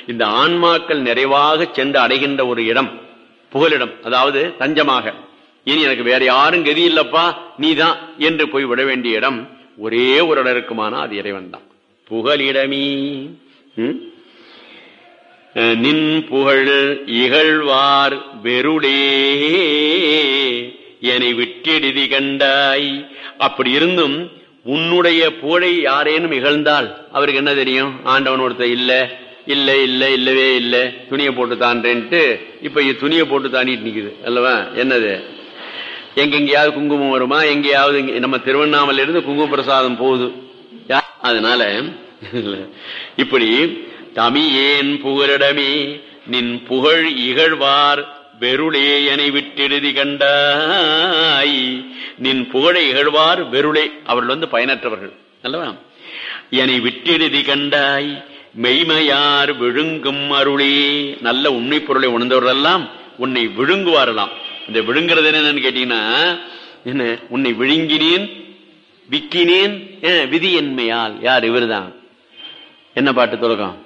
இந்த ஆன்மாக்கள் நிறைவாக சென்று அடைகின்ற ஒரு இடம் புகலிடம் அதாவது தஞ்சமாக இனி எனக்கு வேற யாரும் கதி இல்லப்பா நீதான் என்று போய் விட வேண்டிய இடம் ஒரே ஒரு இடம் இருக்குமானா அது இறைவன் தான் புகலிடமீ ம்? அஹ் நின் புகழ் இகழ்வார் வெருடே என்னை விட்டெடுதி கண்டாய் அப்படி இருந்தும் உன்னுடைய புகழை யாரேனும் இகழ்ந்தால் அவருக்கு என்ன தெரியும் ஆண்டவன் ஒருத்தர் இல்ல இல்ல இல்ல இல்லவே இல்ல துணியை போட்டு தான்றேன்ட்டு இப்ப இது துணியை போட்டு தாண்டிட்டு நிக்குது அல்லவா என்னது எங்கெங்கேயாவது குங்குமம் வருமா எங்கேயாவது இங்க- நம்ம திருவண்ணாமலையில இருந்து குங்கும பிரசாதம் போகுது யா- அதனால இப்படி தமியேன் புகழிடமே நின் புகழ் இகழ்வார் வெருளே எனை விட்டெழுதி கண்டாய் நின் புகழை இகழ்வார் வெருளே அவர்கள் வந்து பயனற்றவர்கள் அல்லவா என்னை விட்டெழுதி கண்டாய் மெய்மையார் விழுங்கும் அருளே நல்ல உண்மை பொருளை உணர்ந்தவர்கள் எல்லாம் உன்னை விழுங்குவாரலாம் இந்த விழுங்குறது என்னன்னு கேட்டீங்கன்னா என்ன உன்னை விழுங்கினேன் விக்கினேன் அஹ், விதி என்மையால் யார் இவர்தான் என்ன பாட்டு தொடக்கம்